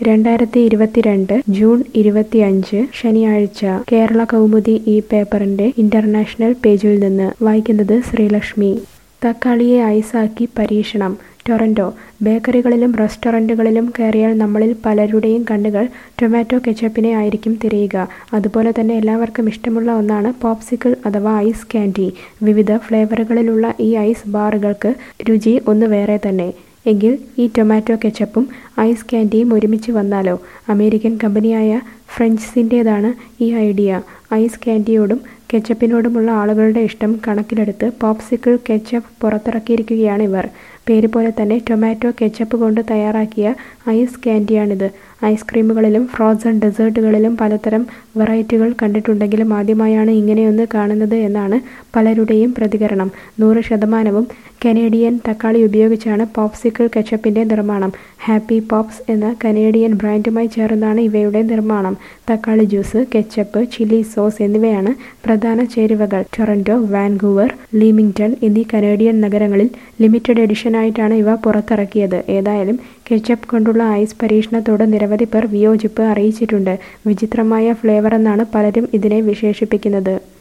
രണ്ടായിരത്തി ഇരുപത്തിരണ്ട് ജൂൺ ഇരുപത്തിയഞ്ച് ശനിയാഴ്ച കേരള കൗമുദി ഈ പേപ്പറിന്റെ ഇന്റർനാഷണൽ പേജിൽ നിന്ന് വായിക്കുന്നത് ശ്രീലക്ഷ്മി തക്കാളിയെ ഐസാക്കി പരീക്ഷണം ടൊറന്റോ ബേക്കറികളിലും റെസ്റ്റോറന്റുകളിലും കയറിയാൽ നമ്മളിൽ പലരുടെയും കണ്ണുകൾ ടൊമാറ്റോ കെച്ചപ്പിനെ ആയിരിക്കും തിരയുക അതുപോലെ തന്നെ എല്ലാവർക്കും ഇഷ്ടമുള്ള ഒന്നാണ് പോപ്സിക്കിൾ അഥവാ ഐസ് കാൻഡി വിവിധ ഫ്ലേവറുകളിലുള്ള ഈ ഐസ് ബാറുകൾക്ക് രുചി ഒന്ന് വേറെ തന്നെ എങ്കിൽ ഈ ടൊമാറ്റോ കെച്ചപ്പും ഐസ് കാൻഡിയും ഒരുമിച്ച് വന്നാലോ അമേരിക്കൻ കമ്പനിയായ ഫ്രഞ്ച്സിൻ്റേതാണ് ഈ ഐഡിയ ഐസ് കാൻഡിയോടും കെച്ചപ്പിനോടുമുള്ള ആളുകളുടെ ഇഷ്ടം കണക്കിലെടുത്ത് പോപ്സിക്കിൾ കെച്ചപ്പ് പുറത്തിറക്കിയിരിക്കുകയാണ് ഇവർ പേര് പോലെ തന്നെ ടൊമാറ്റോ കെച്ചപ്പ് കൊണ്ട് തയ്യാറാക്കിയ ഐസ് കാൻഡിയാണിത് ഐസ്ക്രീമുകളിലും ഫ്രോസൺ ഡെസേർട്ടുകളിലും പലതരം വെറൈറ്റികൾ കണ്ടിട്ടുണ്ടെങ്കിലും ആദ്യമായാണ് ഇങ്ങനെയൊന്ന് കാണുന്നത് എന്നാണ് പലരുടെയും പ്രതികരണം നൂറ് ശതമാനവും കനേഡിയൻ തക്കാളി ഉപയോഗിച്ചാണ് പോപ്സിക്കിൾ കെച്ചപ്പിന്റെ നിർമ്മാണം ഹാപ്പി പോപ്സ് എന്ന കനേഡിയൻ ബ്രാൻഡുമായി ചേർന്നാണ് ഇവയുടെ നിർമ്മാണം തക്കാളി ജ്യൂസ് കെച്ചപ്പ് ചില്ലി സോസ് എന്നിവയാണ് പ്രധാന ചേരുവകൾ ടൊറന്റോ വാൻകൂവർ ലീമിംഗ്ടൺ എന്നീ കനേഡിയൻ നഗരങ്ങളിൽ ലിമിറ്റഡ് എഡിഷനായിട്ടാണ് ഇവ പുറത്തിറക്കിയത് ഏതായാലും കെച്ചപ്പ് കൊണ്ടുള്ള ഐസ് പരീക്ഷണത്തോട് നിരവധി പേർ വിയോജിപ്പ് അറിയിച്ചിട്ടുണ്ട് വിചിത്രമായ ഫ്ലേവർ എന്നാണ് പലരും ഇതിനെ വിശേഷിപ്പിക്കുന്നത്